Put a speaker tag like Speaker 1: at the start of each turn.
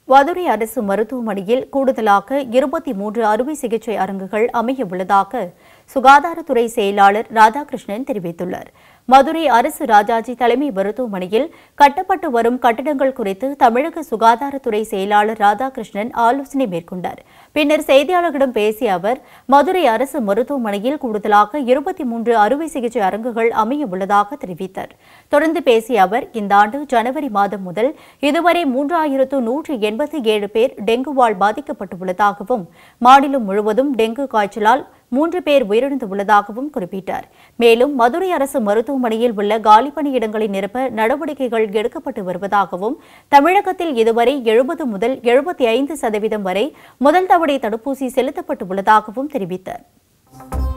Speaker 1: மதுரை அரசு மருத்துவமனையில் கூடுதலாக இருபத்தி மூன்று அறுவை சிகிச்சை அரங்குகள் அமைய உள்ளதாக சுகாதாரத்துறை செயலாளர் ராதாகிருஷ்ணன் தெரிவித்துள்ளார் மதுரை அரசு ராஜாஜி தலைமை மருத்துவமனையில் கட்டப்பட்டு வரும் கட்டடங்கள் குறித்து தமிழக சுகாதாரத்துறை செயலாளர் ராதாகிருஷ்ணன் ஆலோசனை மேற்கொண்டார் பின்னர் செய்தியாளர்களிடம் பேசிய அவர் மதுரை அரசு மருத்துவமனையில் கூடுதலாக இருபத்தி மூன்று அறுவை சிகிச்சை அரங்குகள் அமைய உள்ளதாக தெரிவித்தார் தொடர்ந்து பேசிய அவர் இந்த ஆண்டு ஜனவரி மாதம் முதல் இதுவரை மூன்றாயிரத்து நூற்று எண்பத்தி ஏழு பேர் டெங்குவால் பாதிக்கப்பட்டுள்ளதாகவும் மாநிலம் முழுவதும் டெங்கு காய்ச்சலால் மூன்று பேர் உயிரிழந்துள்ளதாகவும் குறிப்பிட்டார் மேலும் மதுரை அரசு மருத்துவமனையில் உள்ள காலி பணியிடங்களை நிரப்ப நடவடிக்கைகள் எடுக்கப்பட்டு வருவதாகவும் தமிழகத்தில் இதுவரை எழுபது முதல் எழுபத்தி ஐந்து சதவீதம் வரை முதல் தவணை தடுப்பூசி செலுத்தப்பட்டுள்ளதாகவும் தெரிவித்தார்